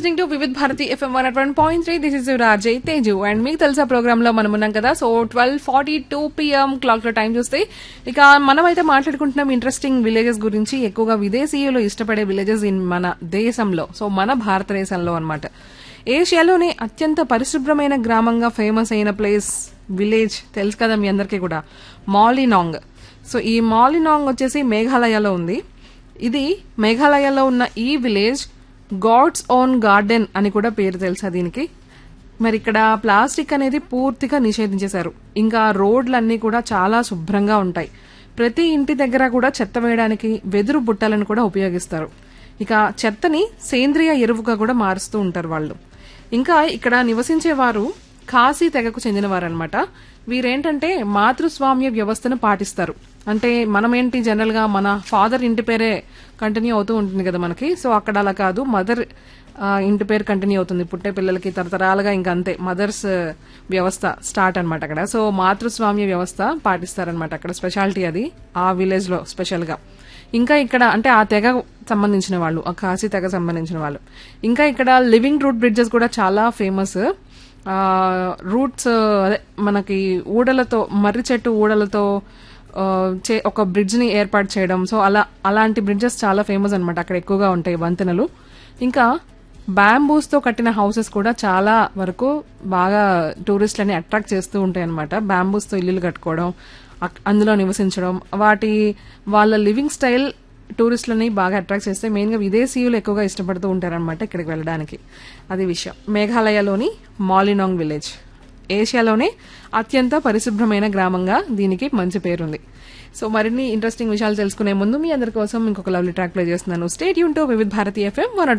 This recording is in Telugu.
listening to Vividh Bharati FM one at one point three this is Rajay Teju and మీకు తెలుసా ప్రోగ్రామ్ లో మనం ఉన్నాం కదా so twelve forty two PM clock లో టైం చూస్తే ఇక మనమైతే మాట్లాడుకుంటున్నాం ఇంట్రెస్టింగ్ విలేజెస్ గురించి ఎక్కువగా విదేశీయులు ఇష్టపడే విలేజెస్ ఇన్ మన దేశంలో సో మన భారతదేశంలో అన్నమాట ఏషియాలోనే అత్యంత పరిశుభ్రమైన గ్రామంగా ఫేమస్ అయిన ప్లేస్ విలేజ్ తెలుసు కదా మీ అందరికీ కూడా మాలినాంగ్ సో ఈ మాలినాంగ్ వచ్చేసి మేఘాలయలో ఉంది ఇది మేఘాలయలో ఉన్న ఈ విలేజ్ గాడ్స్ ఓన్ గార్డెన్ అని కూడా పేరు తెలుసా దీనికి మరి ఇక్కడ ప్లాస్టిక్ అనేది పూర్తిగా నిషేధించేశారు ఇంకా రోడ్లన్నీ కూడా చాలా శుభ్రంగా ఉంటాయి ప్రతి ఇంటి దగ్గర కూడా చెత్త వేయడానికి వెదురు బుట్టలను కూడా ఉపయోగిస్తారు ఇక చెత్తని సేంద్రియ ఎరువుగా కూడా మారుస్తూ ఉంటారు వాళ్ళు ఇంకా ఇక్కడ నివసించే వారు ఖాసీ తెగకు చెందినవారు అనమాట వీరేంటంటే మాతృస్వామ్య వ్యవస్థను పాటిస్తారు అంటే మనం ఏంటి జనరల్ గా మన ఫాదర్ ఇంటి పేరే కంటిన్యూ అవుతూ ఉంటుంది కదా మనకి సో అక్కడ అలా కాదు మదర్ ఇంటి పేరు కంటిన్యూ అవుతుంది పుట్టే పిల్లలకి తరతరాలుగా ఇంకా అంతే మదర్స్ వ్యవస్థ స్టార్ట్ అన్నమాట అక్కడ సో మాతృస్వామ్య వ్యవస్థ పాటిస్తారనమాట అక్కడ స్పెషాలిటీ అది ఆ విలేజ్ లో స్పెషల్ గా ఇంకా ఇక్కడ అంటే ఆ తెగ సంబంధించిన వాళ్ళు ఆ కాశీ తెగ సంబంధించిన వాళ్ళు ఇంకా ఇక్కడ లివింగ్ రూట్ బ్రిడ్జెస్ కూడా చాలా ఫేమస్ రూట్స్ అదే మనకి ఊడలతో మర్రి చెట్టు ఊడలతో ఆ, చే- ఒక బ్రిడ్జ్ ని ఏర్పాటు చేయడం సో అలా అలాంటి బ్రిడ్జెస్ చాలా ఫేమస్ అన్నమాట అక్కడ ఎక్కువగా ఉంటాయి వంతెనలు ఇంకా బ్యాంబూస్ తో కట్టిన హౌసెస్ కూడా చాలా వరకు బాగా టూరిస్టులని అట్రాక్ట్ చేస్తూ ఉంటాయి అనమాట బ్యాంబూస్ తో ఇల్లులు కట్టుకోవడం అక్- అందులో నివసించడం వాటి వాళ్ళ లివింగ్ స్టైల్ టూరిస్టులని బాగా అట్రాక్ట్ చేస్తే మెయిన్ గా విదేశీయులు ఎక్కువగా ఇష్టపడుతూ ఉంటారన్నమాట ఇక్కడికి వెళ్ళడానికి అది విషయం మేఘాలయలోని మాలినాంగ్ విలేజ్ ఏషియాలోనే అత్యంత పరిశుభ్రమైన గ్రామంగా దీనికి మంచి పేరుంది సో మరిన్ని ఇంట్రెస్టింగ్ విషయాలు తెలుసుకునే ముందు మీ అందరి కోసం ఇంకొక లవ్లీ ట్రాక్ ప్లే చేస్తున్నాను స్టేట్ యూన్ to Vividh Bharati FM one